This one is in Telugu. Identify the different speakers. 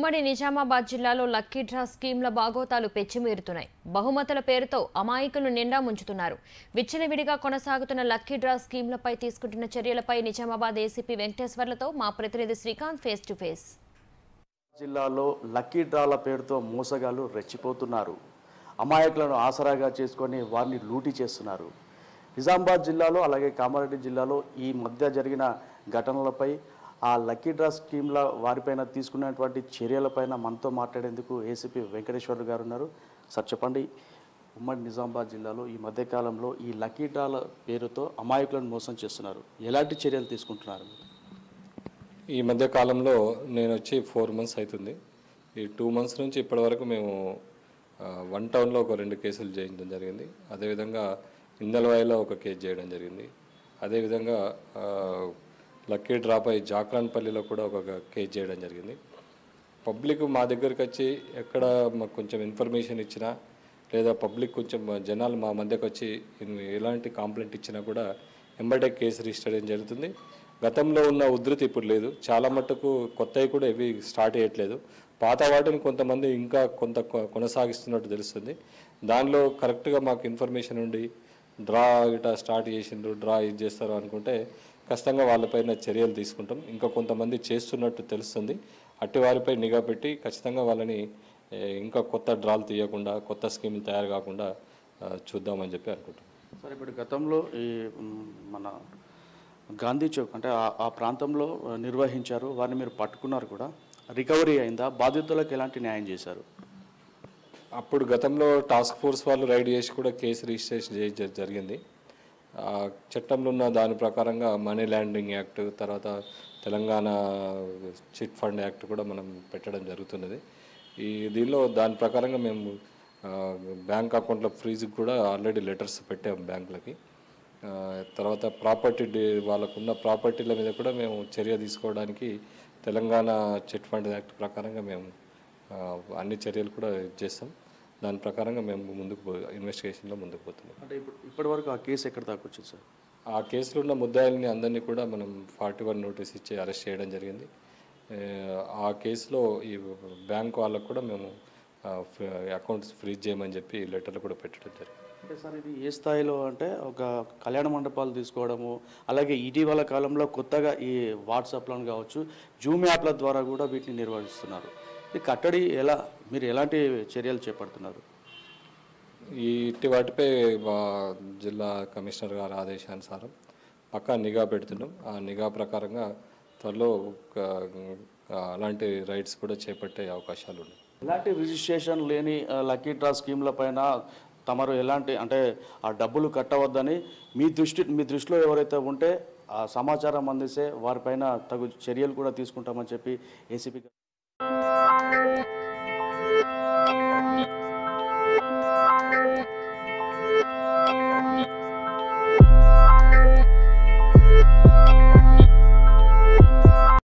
Speaker 1: ఉమ్మడి నిజామాబాద్ జిల్లాలో లక్కీ డ్రా స్కీమ్ల బాగోతాలు పెచ్చిమీరుతున్నాయి బహుమతుల పేరుతో అమాయకులు నిండా ముంచుతున్నారు విచ్చలవిడిగా కొనసాగుతున్న లక్కీ డ్రా స్కీమ్లపై తీసుకుంటున్న చర్యలపై నిజామాబాద్ ఏసీపీ వెంకటేశ్వర్లతో మా ప్రతినిధి శ్రీకాంత్ ఫేస్ టు ఫేస్
Speaker 2: జిల్లాలో లక్కీ డ్రాల పేరుతో మోసగాళ్ళు రెచ్చిపోతున్నారు అమాయకులను ఆసరాగా చేసుకొని వారిని లూటీ చేస్తున్నారు నిజామాబాద్ జిల్లాలో అలాగే కామారెడ్డి జిల్లాలో ఈ మధ్య జరిగిన ఘటనలపై ఆ లక్కీ డ్రా స్కీమ్ల వారిపైన తీసుకున్నటువంటి చర్యలపైన మనతో మాట్లాడేందుకు ఏసీపీ వెంకటేశ్వర గారు ఉన్నారు సార్ చెప్పండి ఉమ్మడి నిజామాబాద్ జిల్లాలో ఈ మధ్యకాలంలో ఈ లక్కీ డ్రాల పేరుతో అమాయకులను మోసం చేస్తున్నారు ఎలాంటి చర్యలు తీసుకుంటున్నారు మీరు?
Speaker 3: ఈ మధ్య కాలంలో నేను వచ్చి ఫోర్ మంత్స్ అవుతుంది ఈ టూ మంత్స్ నుంచి ఇప్పటి వరకు మేము ఆ, వన్ టౌన్లో ఒక రెండు కేసులు చేయించడం జరిగింది అదేవిధంగా ఇందలవాయిలో ఒక కేసు చేయడం జరిగింది అదేవిధంగా ఆ, లక్కీ డ్రాప్ అయి జాక్రాన్పల్లిలో కూడా ఒక కేసు చేయడం జరిగింది పబ్లిక్ మా దగ్గరికి వచ్చి ఎక్కడ మాకు కొంచెం ఇన్ఫర్మేషన్ ఇచ్చినా లేదా పబ్లిక్ కొంచెం జనాలు మా మధ్యకు వచ్చి ఇన్- ఎలాంటి కంప్లైంట్ ఇచ్చినా కూడా ఎంబటే కేసు రిజిస్టర్ చేయడం జరుగుతుంది గతంలో ఉన్న ఉధృతి ఇప్పుడు లేదు చాలా మట్టుకు కొత్తవి కూడా ఇవి స్టార్ట్ చేయట్లేదు పాత వాటిని కొంతమంది ఇంకా కొంత కొ- కొనసాగిస్తున్నట్టు తెలుస్తుంది దానిలో కరెక్ట్గా మాకు ఇన్ఫర్మేషన్ ఉండి డ్రా ఇట్లా స్టార్ట్ చేసిండ్రు డ్రా ఇది చేస్తారు అనుకుంటే ఖచ్చితంగా వాళ్ళపైన చర్యలు తీసుకుంటాం ఇంకా కొంతమంది చేస్తున్నట్టు తెలుస్తుంది అట్టి వారిపై నిఘా పెట్టి ఖచ్చితంగా వాళ్ళని ఏ, ఇంకా కొత్త డ్రాలు తీయకుండా కొత్త స్కీములు తయారు కాకుండా ఆ, చూద్దామని చెప్పి అనుకుంటున్నాం
Speaker 2: సార్ ఇప్పుడు గతంలో ఈ మ్, మన గాంధీ చౌక్ అంటే ఆ- ఆ ప్రాంతంలో ఆ, నిర్వహించారు వారిని మీరు పట్టుకున్నారు కూడా రికవరీ అయిందా బాధితులకు ఎలాంటి న్యాయం చేశారు
Speaker 3: అప్పుడు గతంలో టాస్క్ ఫోర్స్ వాళ్ళు రైడ్ చేసి కూడా కేసు రిజిస్ట్రేషన్ చేయ జరిగింది ఆ చట్టంలో ఉన్న దాని ప్రకారంగా మనీ ల్యాండింగ్ యాక్ట్ తర్వాత తెలంగాణ చిట్ ఫండ్ యాక్ట్ కూడా మనం పెట్టడం జరుగుతున్నది ఈ దీనిలో దాని ప్రకారంగా మేము ఆ, బ్యాంక్ అకౌంట్ల ఫ్రీజ్కి కూడా ఆల్రెడీ లెటర్స్ పెట్టాము బ్యాంకులకి ఆ, తర్వాత ప్రాపర్టీ డి- వాళ్ళకున్న ప్రాపర్టీల మీద కూడా మేము చర్య తీసుకోవడానికి తెలంగాణ చిట్ ఫండ్ యాక్ట్ ప్రకారంగా మేము ఆ, అన్ని చర్యలు కూడా చేస్తాం దాని ప్రకారంగా మేము ముందుకు పో ఇన్వెస్టిగేషన్లో ముందుకు పోతున్నాం
Speaker 2: అంటే ఇప్పుడు ఇప్పటి వరకు ఆ కేసు ఎక్కడ దాకా వచ్చింది సార్
Speaker 3: ఆ కేసులో ఉన్న ముద్దాయిల్ని అందరినీ కూడా మనం ఫార్టీ వన్ నోటీస్ ఇచ్చి అరెస్ట్ చేయడం జరిగింది ఏ, ఆ కేసులో ఈ బ్యాంక్ వాళ్ళకు కూడా మేము అకౌంట్స్ ఫ్రీజ్ చేయమని చెప్పి లెటర్లు కూడా పెట్టడం జరిగింది
Speaker 2: అంటే సార్ ఇది ఏ స్థాయిలో అంటే ఒక కళ్యాణ మండపాలు తీసుకోవడము అలాగే ఇటీవల కాలంలో కొత్తగా ఈ వాట్సాప్లో కావచ్చు జూమ్ యాప్ల ద్వారా కూడా వీటిని నిర్వహిస్తున్నారు ఈ కట్టడి ఎలా మీరు ఎలాంటి చర్యలు చేపడుతున్నారు
Speaker 3: ఈ ఇట్టి వాటిపై మా జిల్లా కమిషనర్ గారి ఆదేశానుసారం పక్కా నిఘా పెడుతున్నాం ఆ నిఘా ప్రకారంగా త్వరలో ఒక, ఆ, అలాంటి రైడ్స్ కూడా చేపట్టే అవకాశాలు ఉన్నాయి
Speaker 2: ఎలాంటి రిజిస్ట్రేషన్ లేని ఆ, లక్కీ డ్రా స్కీమ్ల పైన తమరు ఎలాంటి అంటే ఆ డబ్బులు కట్టవద్దని మీ దృష్టి మీ దృష్టిలో ఎవరైతే ఉంటే ఆ సమాచారం అందిస్తే వారిపైన తగు చర్యలు కూడా తీసుకుంటామని చెప్పి ఏసీపీ